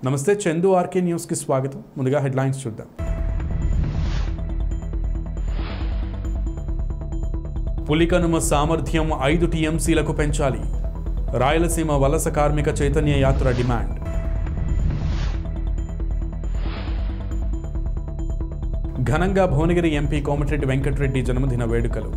నమస్తే చందు ఆర్కే న్యూస్కి స్వాగతం ముందుగా హెడ్లైన్స్ చూద్దాం పులికనుమ సామర్థ్యం ఐదు టీఎంసీలకు పెంచాలి రాయలసీమ వలస కార్మిక చైతన్య యాత్ర డిమాండ్ ఘనంగా భువనగిరి ఎంపీ కోమటిరెడ్డి వెంకటరెడ్డి జన్మదిన వేడుకలు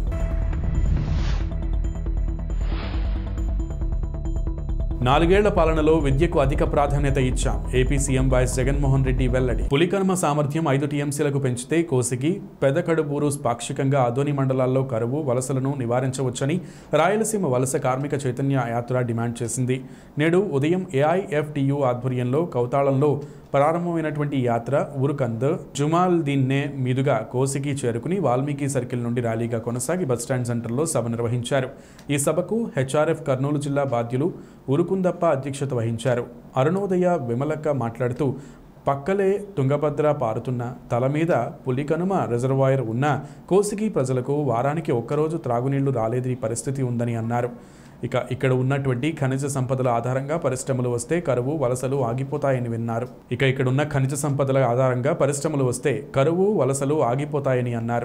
నాలుగేళ్ల పాలనలో విద్యకు అధిక ప్రాధాన్యత ఇచ్చాం AP CM YS Jaganmohan Reddy వెల్లడి పులికర్మ సామర్థ్యం ఐదు టీఎంసీలకు పెంచితే కోసిగి పెదకడుబూరు పాక్షికంగా ఆదోని మండలాల్లో కరువు వలసలను నివారించవచ్చని రాయలసీమ వలస కార్మిక చైతన్య యాత్ర డిమాండ్ చేసింది నేడు ఉదయం ఏఐఎఫ్టియు ఆధ్వర్యంలో కౌతాళంలో ప్రారంభమైనటువంటి ఈ యాత్ర ఉరుకంద్ జుమాల్ దిన్నే మీదుగా కోసికి చేరుకుని వాల్మీకి సర్కిల్ నుండి ర్యాలీగా కొనసాగి బస్టాండ్ సెంటర్లో సభ నిర్వహించారు ఈ సభకు హెచ్ఆర్ఎఫ్ కర్నూలు జిల్లా బాధ్యులు ఉరుకుందప్ప అధ్యక్షత వహించారు అరుణోదయ విమలక్క మాట్లాడుతూ పక్కలే తుంగభద్ర పారుతున్న తల మీద పులికనుమ రిజర్వాయర్ ఉన్న కోసిగి ప్రజలకు వారానికి ఒక్కరోజు త్రాగునీళ్లు రాలేని పరిస్థితి ఉందని అన్నారు ఇక ఇక్కడ ఉన్నటువంటి ఖనిజ సంపదల ఆధారంగా పరిశ్రమలు వస్తే కరువు వలసలు ఆగిపోతాయని విన్నారు ఇక ఇక్కడ ఉన్న ఖనిజ సంపదల ఆధారంగా పరిశ్రమలు వస్తే కరువు వలసలు ఆగిపోతాయని అన్నారు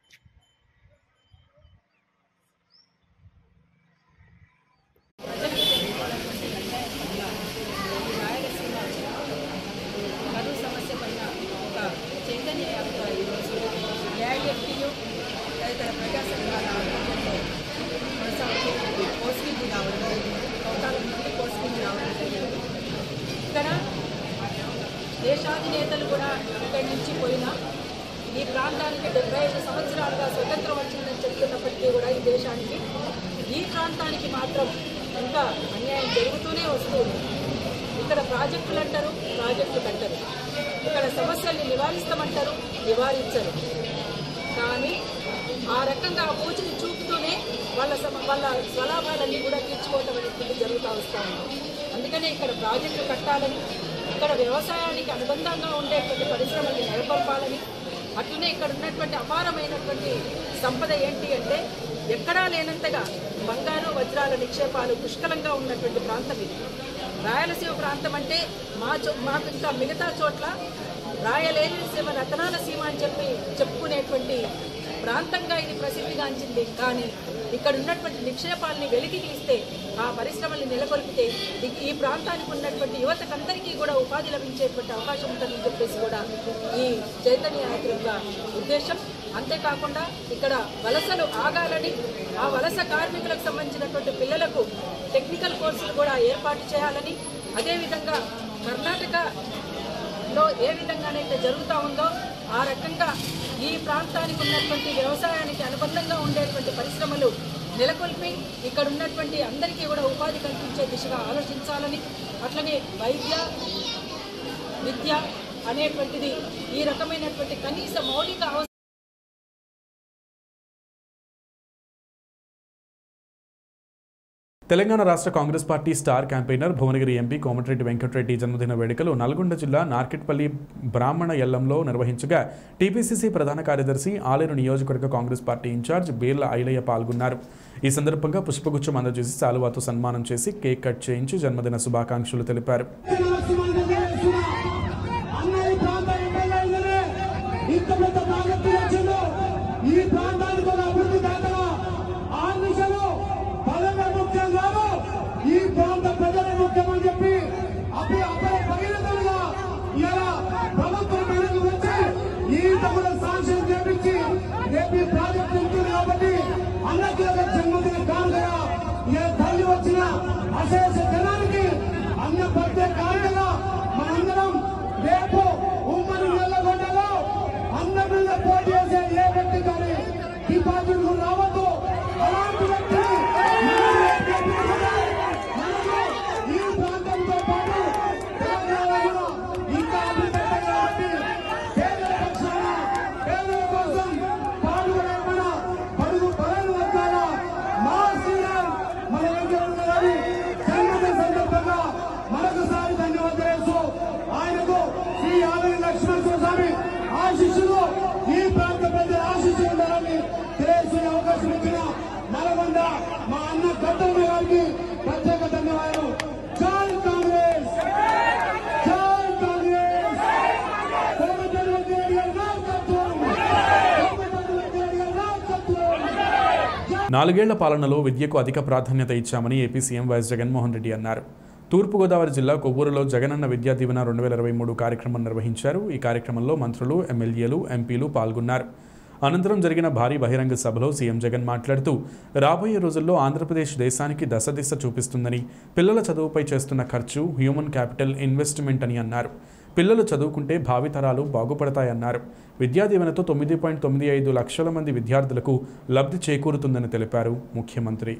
కరువు సమస్య పైన ఒక చైతన్య యాత్ర ఈరోజు ఏఐఎఫ్టీయు తదితర ప్రజా సంఘాల ఆధ్వర్యంలో కొనసాగుతూ కోస్కింగ్ రావడం జరిగింది కౌతాల నుండి కోస్కింగ్ రావడం జరిగింది ఇక్కడ దేశాధినేతలు కూడా ఇక్కడి నుంచి పోయినా ఈ ప్రాంతానికి డెబ్బై ఐదు సంవత్సరాలుగా స్వతంత్రం వచ్చిందని చెప్తున్నప్పటికీ కూడా ఈ దేశానికి ఈ ప్రాంతానికి మాత్రం ఇంకా అన్యాయం జరుగుతూనే వస్తుంది ఇక్కడ ప్రాజెక్టులు అంటారు ప్రాజెక్టులు కట్టరు ఇక్కడ సమస్యల్ని నివారిస్తామంటారు నివారించరు కానీ ఆ రకంగా ఆ పూజని చూపుతూనే వాళ్ళ సమ వాళ్ళ స్వలాభాలన్నీ కూడా తీర్చుకోవటం అనేటువంటి జరుగుతూ వస్తూ ఉంది అందుకనే ఇక్కడ ప్రాజెక్టులు కట్టాలని ఇక్కడ వ్యవసాయానికి అనుబంధంగా ఉండేటువంటి పరిశ్రమల్ని నెలకొల్పాలని అట్లనే ఇక్కడ ఉన్నటువంటి అపారమైనటువంటి సంపద ఏంటి అంటే ఎక్కడా లేనంతగా బంగారు వజ్రాల నిక్షేపాలు పుష్కలంగా ఉన్నటువంటి ప్రాంతం ఇది రాయలసీమ ప్రాంతం అంటే మా చో మాకు ఇంకా మిగతా చోట్ల రాయలేని సీమ రతనాల సీమ అని చెప్పి చెప్పుకునేటువంటి ప్రాంతంగా ఇది ప్రసిద్ధిగాంచింది కానీ ఇక్కడ ఉన్నటువంటి నిక్షేపాలని వెలికి తీస్తే ఆ పరిశ్రమల్ని నెలకొల్పితే ఈ- ఈ ప్రాంతానికి ఉన్నటువంటి యువతకందరికీ కూడా ఉపాధి లభించేటువంటి అవకాశం ఉంటుందని చెప్పేసి కూడా ఈ చైతన్య యాత్ర యొక్క ఉద్దేశం అంతేకాకుండా ఇక్కడ వలసలు ఆగాలని ఆ వలస కార్మికులకు సంబంధించినటువంటి పిల్లలకు టెక్నికల్ కోర్సులు కూడా ఏర్పాటు చేయాలని అదేవిధంగా కర్ణాటకలో ఏ విధంగానైతే జరుగుతూ ఉందో ఆ రకంగా ఈ ప్రాంతానికి ఉన్నటువంటి వ్యవసాయానికి అనుబంధంగా ఉండేటువంటి పరిశ్రమలు నెలకొల్పి ఇక్కడ ఉన్నటువంటి అందరికీ కూడా ఉపాధి కల్పించే దిశగా ఆలోచించాలని అట్లనే వైద్య విద్య అనేటువంటిది ఈ రకమైనటువంటి కనీస మౌలిక అవసరం తెలంగాణ రాష్ట్ర Congress party star campaigner Bhuvanagiri MP Komatireddy Venkatreddy జన్మదిన వేడుకలు నల్గొండ జిల్లా నార్కెట్పల్లి బ్రాహ్మణ ఎల్లంలో నిర్వహించగా టీపీసీసీ ప్రధాన కార్యదర్శి ఆలేరు నియోజకవర్గ కాంగ్రెస్ పార్టీ ఇన్ఛార్జ్ బీర్ల ఐలయ్య పాల్గొన్నారు ఈ సందర్భంగా పుష్పగుచ్చం అందజేసి సాలువాతో సన్మానం చేసి కేక్ కట్ చేయించి జన్మదిన శుభాకాంక్షలు తెలిపారు అన్నయ్య ప్రాంతం ఎమ్మెల్యేగానే ఇంత పెద్ద ప్రాజెక్టు వచ్చిందో ఈ ప్రాంతానికి ఒక అభివృద్ధి దాతగా ఆ దిశలో పదవి ముఖ్యం కాదు ఈ ప్రాంత ప్రజలే ముఖ్యమని చెప్పి అప్పుడు అపర భగీరథులుగా ఇలా ప్రభుత్వం మీదకి వచ్చి ఈత కూడా సాంక్షన్ చేపించి రేపు ఈ ప్రాజెక్టు ఉంటుంది కాబట్టి అన్నకి ఒక జన్మదిన కానుకగా ఏ తల్లి వచ్చిన అశేష జనానికి అన్న ప్రత్యేక కానుకగా మనందరం రేపు ఉమ్మడి నెల్లగొండలో అన్న మీద పోటీ చేసే ఏ వ్యక్తి కానీ డిపాజిట్ రావద్దు అలాంటి వ్యక్తిని మనమే గెలిపించాలి. మనము ఈ ప్రాంతంతో పాటు తెలంగాణలో ఇంకా అభివృద్ధి కాబట్టి పేదల పక్షాన పేదల కోసం పాల్గొనే మన పడుగు బలైన వర్గాల మా సీఎం మన వెంకన్న గారి జన్మదిన సందర్భంగా మరొకసారి ధన్యవాదాలు ఆయనకు శ్రీ ఆలయ లక్ష్మణ స్వామి ఆశిస్సులు ఈ ప్రాంత ప్రజల ఆశిస్సులు ఉండాలని తెలియజేసే అవకాశం ఇచ్చిన నల్గొండ మా అన్న గద్దమ్మ గారికి ప్రత్యేక ధన్యవాదాలు జై కాంగ్రెస్ జై నాలుగేళ్ల పాలనలో విద్యకు అధిక ప్రాధాన్యత ఇచ్చామని AP CM YS Jaganmohan Reddy అన్నారు తూర్పుగోదావరి జిల్లా కొవ్వూరులో జగనన్న విద్యా దీవెన రెండు వేల ఇరవై మూడు కార్యక్రమం నిర్వహించారు ఈ కార్యక్రమంలో మంత్రులు ఎమ్మెల్యేలు ఎంపీలు పాల్గొన్నారు అనంతరం జరిగిన భారీ బహిరంగ సభలో సీఎం జగన్ మాట్లాడుతూ రాబోయే రోజుల్లో ఆంధ్రప్రదేశ్ దేశానికి దశ దిశ చూపిస్తుందని పిల్లల చదువుపై చేస్తున్న ఖర్చు హ్యూమన్ క్యాపిటల్ ఇన్వెస్ట్మెంట్ అని అన్నారు పిల్లలు చదువుకుంటే భావితరాలు బాగుపడతాయన్నారు విద్యా దీవెనతో తొమ్మిది పాయింట్ తొమ్మిది ఐదు లక్షల మంది విద్యార్థులకు లబ్ధి చేకూరుతుందని తెలిపారు ముఖ్యమంత్రి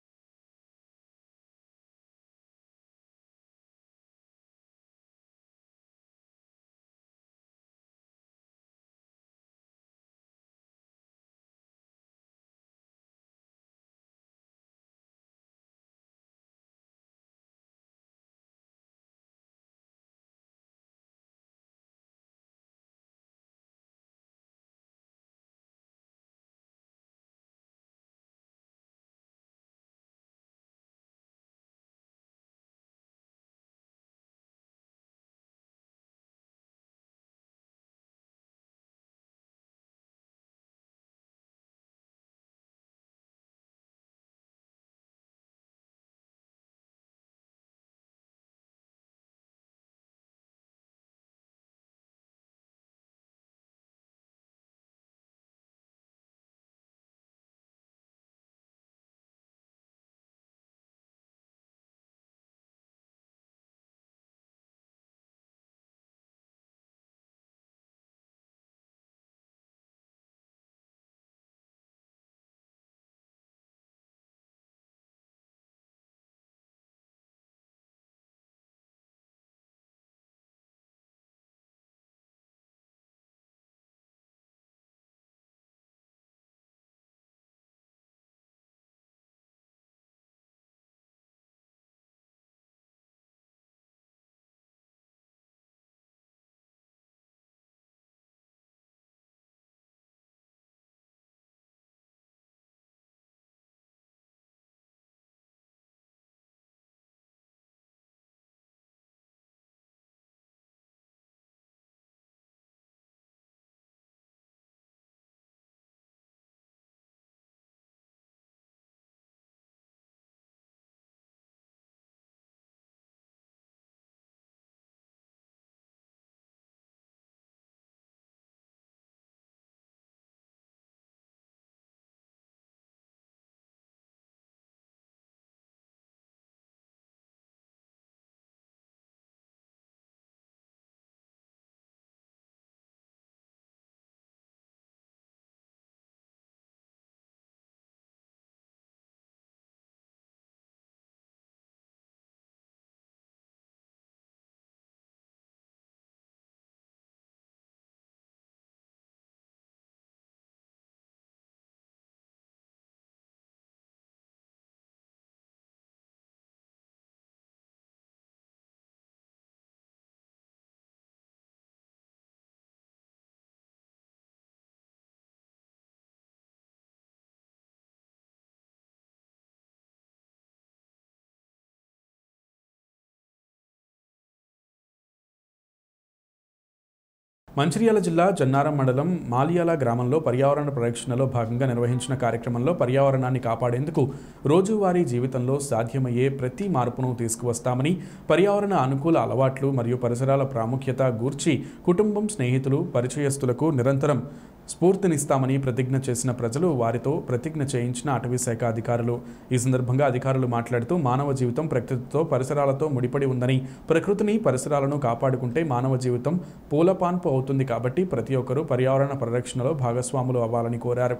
మంచిర్యాల జిల్లా జన్నారం మండలం మాలియాల గ్రామంలో పర్యావరణ పరిరక్షణలో భాగంగా నిర్వహించిన కార్యక్రమంలో పర్యావరణాన్ని కాపాడేందుకు రోజువారీ జీవితంలో సాధ్యమయ్యే ప్రతి మార్పును తీసుకువస్తామని పర్యావరణ అనుకూల అలవాట్లు మరియు పరిసరాల ప్రాముఖ్యత గూర్చి కుటుంబం స్నేహితులు పరిచయస్తులకు నిరంతరం స్ఫూర్తినిస్తామని ప్రతిజ్ఞ చేసిన ప్రజలు వారితో ప్రతిజ్ఞ చేయించిన అటవీ శాఖ అధికారులు ఈ సందర్భంగా అధికారులు మాట్లాడుతూ మానవ జీవితం ప్రకృతితో పరిసరాలతో ముడిపడి ఉందని ప్రకృతిని పరిసరాలను కాపాడుకుంటే మానవ జీవితం పూలపాన్పు అవుతుంది కాబట్టి ప్రతి ఒక్కరూ పర్యావరణ పరిరక్షణలో భాగస్వాములు అవ్వాలని కోరారు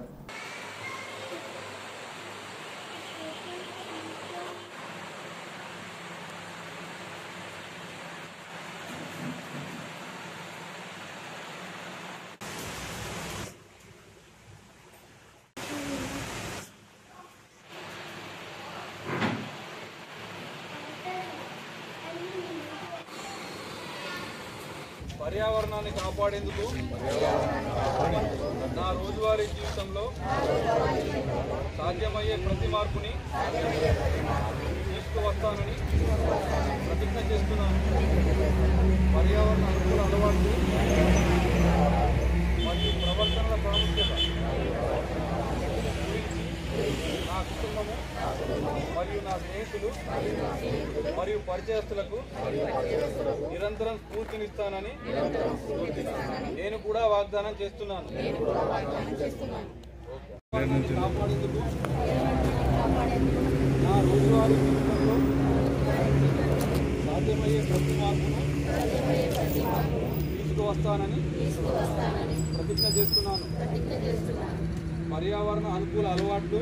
పర్యావరణాన్ని కాపాడేందుకు నా రోజువారీ జీవితంలో సాధ్యమయ్యే ప్రతి మార్పుని తీసుకువస్తానని ప్రతిజ్ఞ చేస్తున్నాను పర్యావరణ అనుకూల అలవాట్లు మరియు ప్రవర్తనల ప్రాముఖ్యత గురించి మరియు పరిచయస్తులకు నిరంతరం స్ఫూర్తినిస్తానని నేను కూడా వాగ్దానం చేస్తున్నాను కాపాడేందుకు నా రోజువారీ జీవితంలో సాధ్యమయ్యే ప్రతి మార్పును తీసుకువస్తానని ప్రతిజ్ఞ చేస్తున్నాను పర్యావరణ అనుకూల అలవాట్లు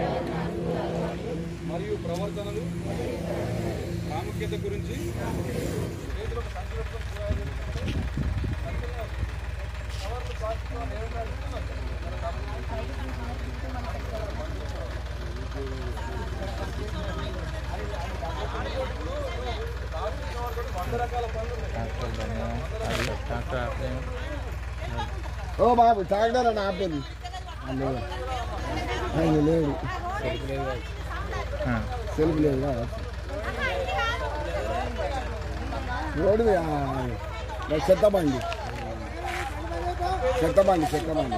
మరియు ప్రవర్తనలు ప్రాముఖ్యత గురించి చేతులకు సంచి పెట్టుకొని పోయాలి. సంచిలో కవర్లు ప్లాస్టిక్లో నేరుగా ఇస్తున్నారు. ప్లాస్టిక్ కవర్ తోటి వంద రకాల పనులు ఉన్నాయి. ఓ బాబు ట్రాక్టర్ అని ఆపింది లేదు లేదు సెల్ఫ్ లేదు కదా. రోడ్డు మీద, ఆ, చెత్త బండి చెత్త బండి చెత్త బండి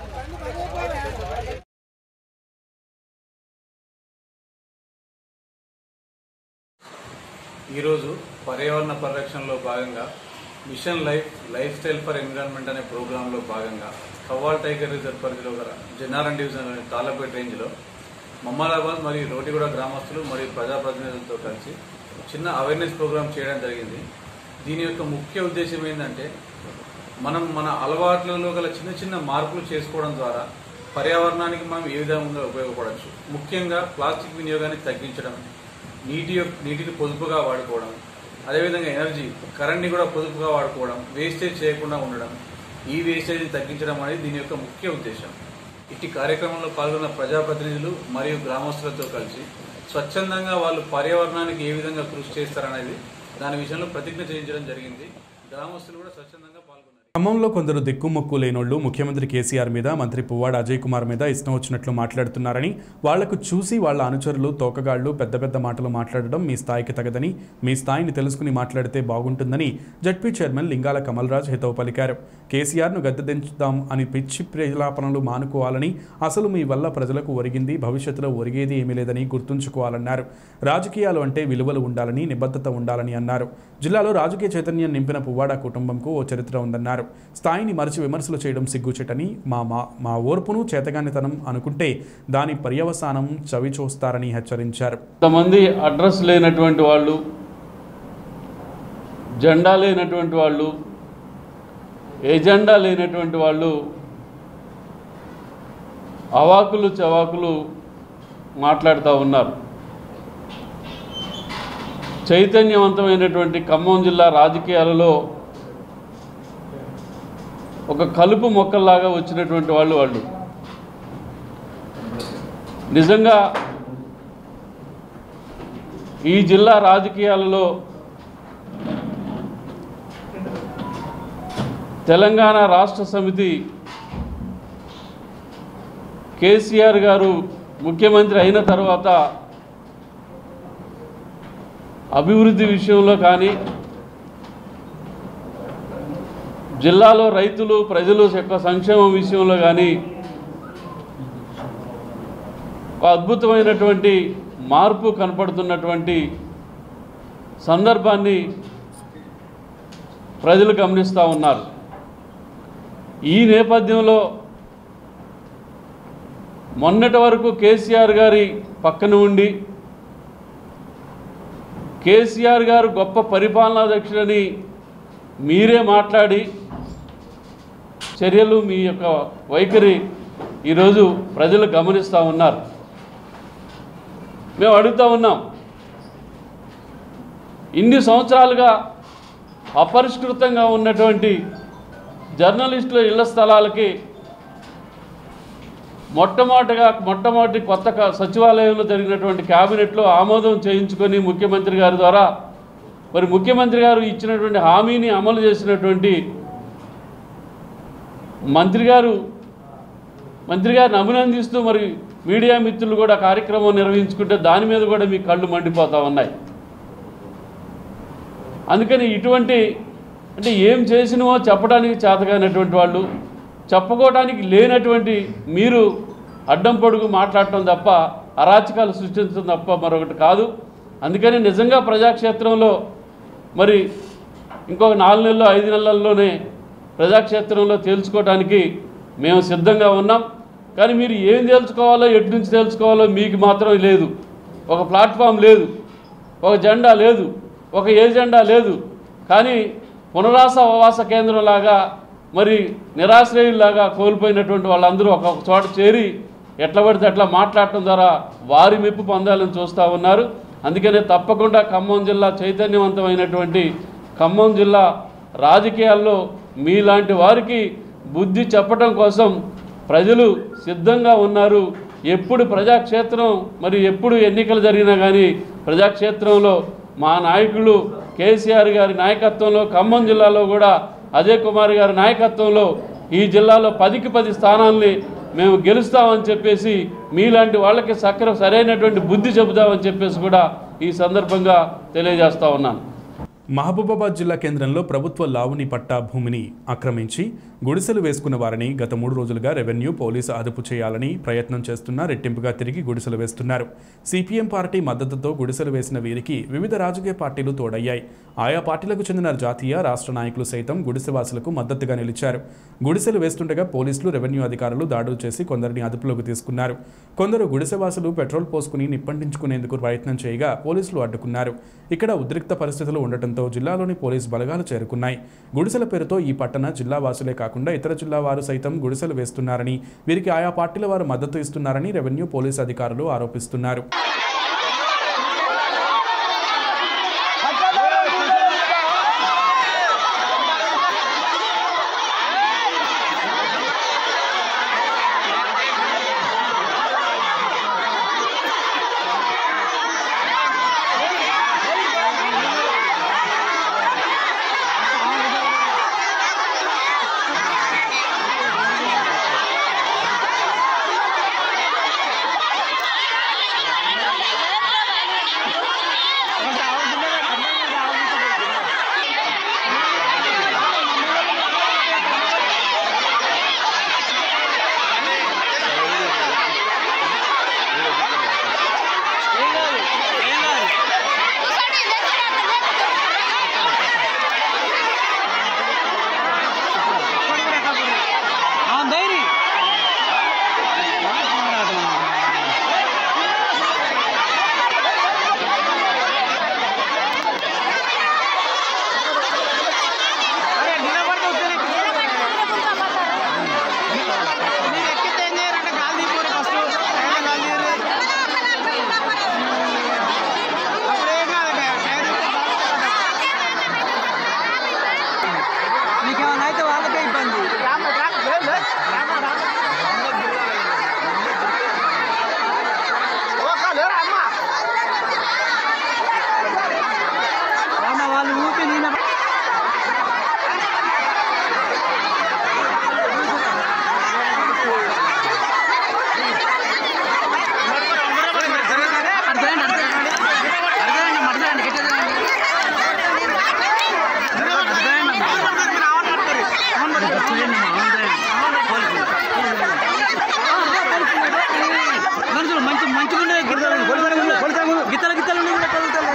ఈరోజు పర్యావరణ పరిరక్షణలో భాగంగా mission life lifestyle for environment అనే ప్రోగ్రాంలో భాగంగా కవ్వాల్ టైగర్ రిజర్వ్ పరిధిలో గల జనారం డివిజన్ తాళ్ళపేట రేంజ్లో మమ్మాలాబాద్ మరియు రోటిగూడ గ్రామస్తులు మరియు ప్రజాప్రతినిధులతో కలిసి చిన్న అవేర్నెస్ ప్రోగ్రాం చేయడం జరిగింది దీని యొక్క ముఖ్య ఉద్దేశం ఏంటంటే మనం మన అలవాట్లలో గల చిన్న చిన్న మార్పులు చేసుకోవడం ద్వారా పర్యావరణానికి మనం ఏ విధంగా ఉపయోగపడవచ్చు ముఖ్యంగా ప్లాస్టిక్ వినియోగాన్ని తగ్గించడం నీటి యొక్క- నీటిని పొదుపుగా వాడుకోవడం అదేవిధంగా ఎనర్జీ కరెంట్ని కూడా పొదుపుగా వాడుకోవడం వేస్టేజ్ చేయకుండా ఉండడం ఈ వేస్టేజ్ని తగ్గించడం అనేది దీని యొక్క ముఖ్య ఉద్దేశం ఇట్టి కార్యక్రమంలో పాల్గొన్న ప్రజాప్రతినిధులు మరియు గ్రామస్తులతో కలిసి స్వచ్ఛందంగా వాళ్ళు పర్యావరణానికి ఏ విధంగా కృషి చేస్తారనేది దాని విషయంలో ప్రతిజ్ఞ చేయించడం జరిగింది గ్రామస్తులు కూడా స్వచ్ఛందంగా పాల్గొన్నారు ఖమ్మంలో కొందరు దిక్కుమొక్కు లేనోళ్లు ముఖ్యమంత్రి కేసీఆర్ మీద మంత్రి పువ్వాడ అజయ్ కుమార్ మీద ఇష్టం వచ్చినట్లు మాట్లాడుతున్నారని వాళ్లకు చూసి వాళ్ళ అనుచరులు తోకగాళ్లు పెద్ద పెద్ద మాటలు మాట్లాడడం మీ స్థాయికి తగదని మీ స్థాయిని తెలుసుకుని మాట్లాడితే బాగుంటుందని జడ్పీ చైర్మన్ లింగాల కమల్రాజ్ హితవు పలికారు కేసీఆర్ను గద్దెదించుదాం అని పిచ్చి ప్రలాపనలు మానుకోవాలని అసలు మీ వల్ల ప్రజలకు ఒరిగింది భవిష్యత్తులో ఒరిగేది ఏమీ లేదని గుర్తుంచుకోవాలన్నారు రాజకీయాలు అంటే విలువలు ఉండాలని నిబద్ధత ఉండాలని అన్నారు జిల్లాలో రాజకీయ చైతన్యం నింపిన పువ్వాడ కుటుంబంకు ఓ చరిత్ర ఉందన్నారు స్థాయిని మరిచి విమర్శలు చేయడం సిగ్గుచేటని మా మా మా ఓర్పును చేతగానితనం అనుకుంటే దాని పర్యవసానం చవి చూస్తారని హెచ్చరించారు కొంతమంది అడ్రస్ లేనటువంటి వాళ్ళు జెండా లేనటువంటి వాళ్ళు ఎజెండా లేనటువంటి వాళ్ళు అవాకులు చవాకులు మాట్లాడుతూ ఉన్నారు చైతన్యవంతమైనటువంటి ఖమ్మం జిల్లా రాజకీయాలలో ఒక కలుపు మొక్కల్లాగా వచ్చినటువంటి వాళ్ళు వాళ్ళు నిజంగా ఈ జిల్లా రాజకీయాలలో తెలంగాణ రాష్ట్ర సమితి కేసీఆర్ గారు ముఖ్యమంత్రి అయిన తర్వాత అభివృద్ధి విషయంలో కానీ జిల్లాలో రైతులు ప్రజలు యొక్క సంక్షేమం విషయంలో కానీ ఒక అద్భుతమైనటువంటి మార్పు కనపడుతున్నటువంటి సందర్భాన్ని ప్రజలు గమనిస్తూ ఉన్నారు ఈ నేపథ్యంలో మొన్నటి వరకు కేసీఆర్ గారి పక్కన ఉండి కేసీఆర్ గారు గొప్ప పరిపాలనా దక్షుడని మీరే మాట్లాడి చర్యలు మీ యొక్క వైఖరి ఈరోజు ప్రజలు గమనిస్తూ ఉన్నారు మేము అడుగుతూ ఉన్నాం ఇన్ని సంవత్సరాలుగా అపరిష్కృతంగా ఉన్నటువంటి జర్నలిస్టుల ఇళ్ల స్థలాలకి మొట్టమొదటిగా మొట్టమొదటి కొత్త క- సచివాలయంలో జరిగినటువంటి క్యాబినెట్లో ఆమోదం చేయించుకొని ముఖ్యమంత్రి గారి ద్వారా మరి ముఖ్యమంత్రి గారు ఇచ్చినటువంటి హామీని అమలు చేసినటువంటి మంత్రి గారు మంత్రి గారిని అభినందిస్తూ మరి మీడియా మిత్రులు కూడా కార్యక్రమం నిర్వహించుకుంటే దాని మీద కూడా మీ కళ్ళు మండిపోతూ ఉన్నాయి అందుకని ఇటువంటి అంటే ఏం చేసినవో చెప్పడానికి చేతగానటువంటి వాళ్ళు చెప్పుకోవడానికి లేనటువంటి మీరు అడ్డం పొడుగు మాట్లాడటం తప్ప అరాచకాలు సృష్టించడం తప్ప మరొకటి కాదు అందుకని నిజంగా ప్రజాక్షేత్రంలో మరి ఇంకొక నాలుగు నెలలు ఐదు నెలల్లోనే ప్రజాక్షేత్రంలో తేల్చుకోవడానికి మేము సిద్ధంగా ఉన్నాం కానీ మీరు ఏం తేల్చుకోవాలో ఎటు నుంచి తేల్చుకోవాలో మీకు మాత్రం లేదు ఒక ప్లాట్ఫామ్ లేదు ఒక జెండా లేదు ఒక ఏజెండా లేదు కానీ పునరాస ఆవాస కేంద్రంలాగా మరి నిరాశ్రయుల్లాగా కోల్పోయినటువంటి వాళ్ళందరూ ఒక చోట చేరి ఎట్లా పడితే అట్లా మాట్లాడటం ద్వారా వారి మెప్పు పొందాలని చూస్తూ ఉన్నారు అందుకనే తప్పకుండా ఖమ్మం జిల్లా చైతన్యవంతమైనటువంటి ఖమ్మం జిల్లా రాజకీయాల్లో మీలాంటి వారికి బుద్ధి చెప్పటం కోసం ప్రజలు సిద్ధంగా ఉన్నారు ఎప్పుడు ప్రజాక్షేత్రం మరి ఎప్పుడు ఎన్నికలు జరిగినా కానీ ప్రజాక్షేత్రంలో మా నాయకులు కేసీఆర్ గారి నాయకత్వంలో ఖమ్మం జిల్లాలో కూడా అజయ్ కుమార్ గారి నాయకత్వంలో ఈ జిల్లాలో పదికి పది స్థానాల్ని మేము గెలుస్తామని చెప్పేసి మీలాంటి వాళ్ళకి సక్ర సరైనటువంటి బుద్ధి చెబుతామని చెప్పేసి కూడా ఈ సందర్భంగా తెలియజేస్తా ఉన్నాను మహబూబాబాద్ జిల్లా కేంద్రంలో ప్రభుత్వ లావుని పట్టా భూమిని ఆక్రమించి గుడిసెలు వేసుకున్న వారిని గత మూడు రోజులుగా రెవెన్యూ పోలీసు అదుపు చేయాలని ప్రయత్నం చేస్తున్నా రెట్టింపుగా తిరిగి గుడిసెలు వేస్తున్నారు సిపిఎం పార్టీ మద్దతుతో గుడిసెలు వేసిన వీరికి వివిధ రాజకీయ పార్టీలు తోడయ్యాయి ఆయా పార్టీలకు చెందిన జాతీయ రాష్ట్ర నాయకులు సైతం గుడిసెవాసులకు మద్దతుగా నిలిచారు గుడిసెలు వేస్తుండగా పోలీసులు రెవెన్యూ అధికారులు దాడులు చేసి కొందరిని అదుపులోకి తీసుకున్నారు కొందరు గుడిసెవాసులు పెట్రోల్ పోసుకుని నిప్పంటించుకునేందుకు ప్రయత్నం చేయగా పోలీసులు అడ్డుకున్నారు ఇక్కడ ఉద్రిక్త పరిస్థితులు ఉండటంతో జిల్లాలోని పోలీస్ బలగాలు చేరుకున్నాయి గుడిసెల పేరుతో ఈ పట్టణ జిల్లా వాసులే కాకుండా ఇతర జిల్లా వారు సైతం గుడిసెలు వేస్తున్నారని వీరికి ఆయా పార్టీల వారు మద్దతు ఇస్తున్నారని రెవెన్యూ పోలీస్ అధికారులు ఆరోపిస్తున్నారు మీకేమైనా అయితే వాళ్ళకే ఇబ్బంది అమ్మ వాళ్ళు ఊపి నేను మనుషులు మంచి మంచిగా ఉన్నాయి గిత్తలు గిత్తలు ఉన్నాయి కూడా కదులుతారు.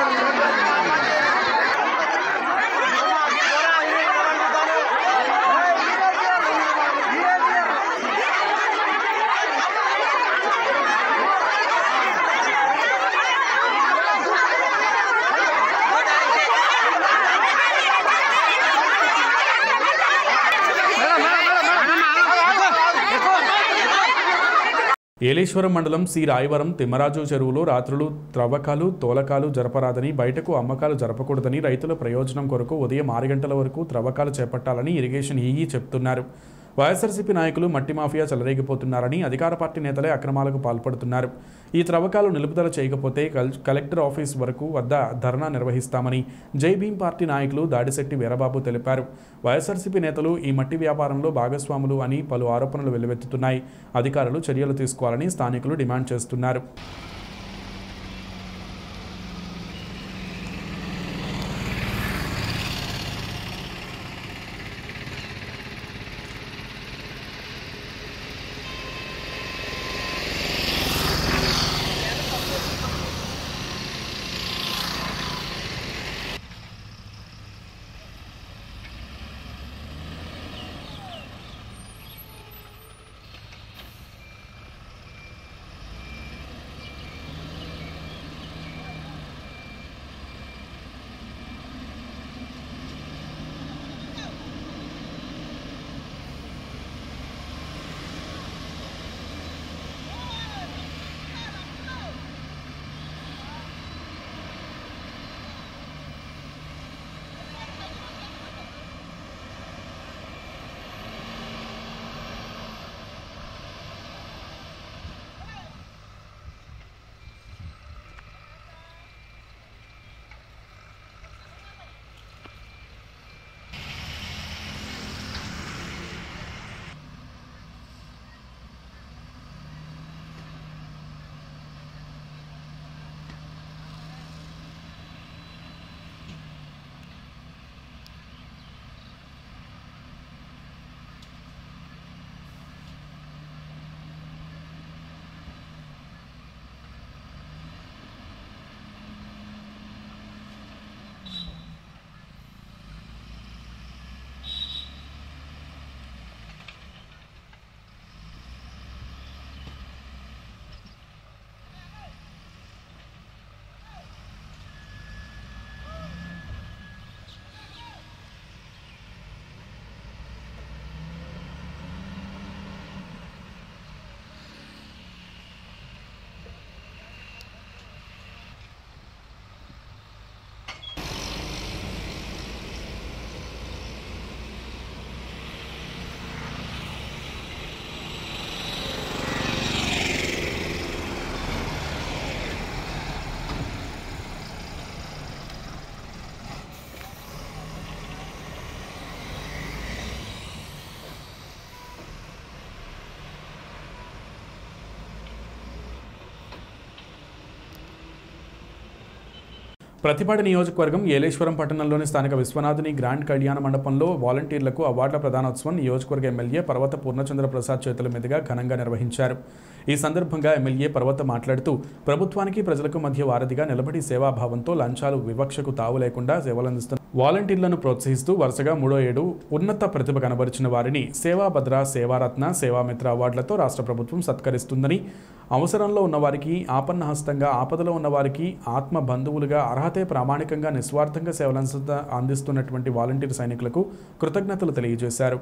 ఏలేశ్వరం మండలం సి రాయవరం తిమ్మరాజు చెరువులో రాత్రులు త్రవ్వకాలు తోలకాలు జరపరాదని బయటకు అమ్మకాలు జరపకూడదని రైతుల ప్రయోజనం కొరకు ఉదయం ఆరు గంటల వరకు త్రవ్వకాలు చేపట్టాలని ఇరిగేషన్ ఈఈ చెప్తున్నారు వైఎస్ఆర్సీపీ నాయకులు మట్టి మాఫియా చెలరేగిపోతున్నారని అధికార పార్టీ నేతలే అక్రమాలకు పాల్పడుతున్నారు ఈ త్రవ్వకాలు నిలుపుదల చేయకపోతే కల్- కలెక్టర్ ఆఫీస్ వరకు వద్ద ధర్నా నిర్వహిస్తామని జై భీం పార్టీ నాయకులు దాడిశెట్టి వీరబాబు తెలిపారు వైఎస్ఆర్సీపీ నేతలు ఈ మట్టి వ్యాపారంలో భాగస్వాములు అని పలు ఆరోపణలు వెల్లువెత్తుతున్నాయి అధికారులు చర్యలు తీసుకోవాలని స్థానికులు డిమాండ్ చేస్తున్నారు ప్రతిపాడు నియోజకవర్గం ఏలేశ్వరం పట్టణంలోని స్థానిక విశ్వనాథుని గ్రాండ్ కళ్యాణ మండపంలో వాలంటీర్లకు అవార్డుల ప్రదానోత్సవం నియోజకవర్గ ఎమ్మెల్యే పర్వత పూర్ణచంద్ర ప్రసాద్ చేతుల మీదుగా ఘనంగా నిర్వహించారు ఈ సందర్భంగా ఎమ్మెల్యే పర్వత మాట్లాడుతూ ప్రభుత్వానికి ప్రజలకు మధ్య వారధిగా నిలబడి సేవాభావంతో లంచాలు వివక్షకు తావు లేకుండా సేవలందిస్తున్న వాలంటీర్లను ప్రోత్సహిస్తూ వరుసగా మూడో ఏడు ఉన్నత ప్రతిభ కనబరిచిన వారిని సేవాభద్ర సేవారత్న సేవామిత్ర అవార్డులతో రాష్ట్ర ప్రభుత్వం సత్కరిస్తుందని అవసరంలో ఉన్నవారికి ఆపన్న హస్తంగా ఆపదలో ఉన్నవారికి ఆత్మ బంధువులుగా అర్హతే ప్రామాణికంగా నిస్వార్థంగా సేవలు అందిస్తున్నటువంటి వాలంటీర్ సైనికులకు కృతజ్ఞతలు తెలియజేశారు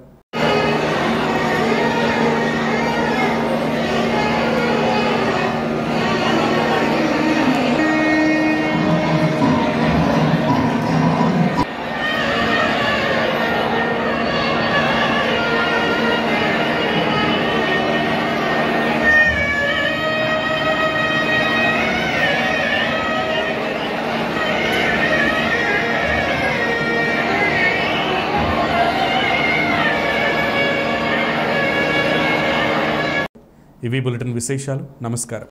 ఇవి బులెటిన్ విశేషాలు నమస్కారం